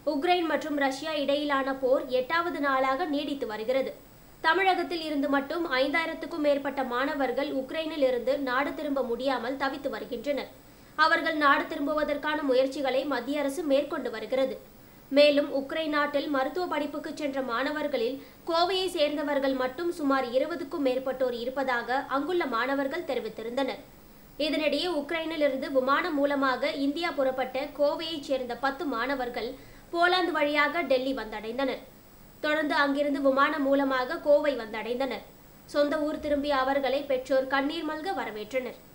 Ukraine மற்றும் Russia இடையிலான போர் எட்டாவது நாளாக நீடித்து வருகிறது தமிழகத்தில் இருந்து மட்டும் ஐந்தாயிரத்துக்கும் மேற்பட்ட மாணவர்கள் உக்ரைனில் இருந்து நாடு திரும்ப முடியாமல் தவித்து வருகின்றனர் அவர்கள் நாடு திரும்புவதற்கான முயற்சிகளை மத்திய அரசு மேற்கொண்டு வருகிறது மேலும் உக்ரைன் நாட்டில் மருத்துவ படிப்புக்கு சென்ற மாணவர்களில் கோவையை சேர்ந்தவர்கள் மட்டும் சுமார் இருபதுக்கும் மேற்பட்டோர் இருப்பதாக அங்குள்ள மாணவர்கள் தெரிவித்திருந்தனர் இதனிடையே உக்ரைனில் இருந்து விமானம் மூலமாக இந்தியா புறப்பட்ட கோவையைச் சேர்ந்த பத்து மாணவர்கள் போலாந்து வழியாக டெல்லி வந்தடைந்தனர் தொடர்ந்து அங்கிருந்து விமானம் மூலமாக கோவை வந்தடைந்தனர் சொந்த ஊர் திரும்பிய அவர்களை பெற்றோர் கண்ணீர் மல்க வரவேற்றனர்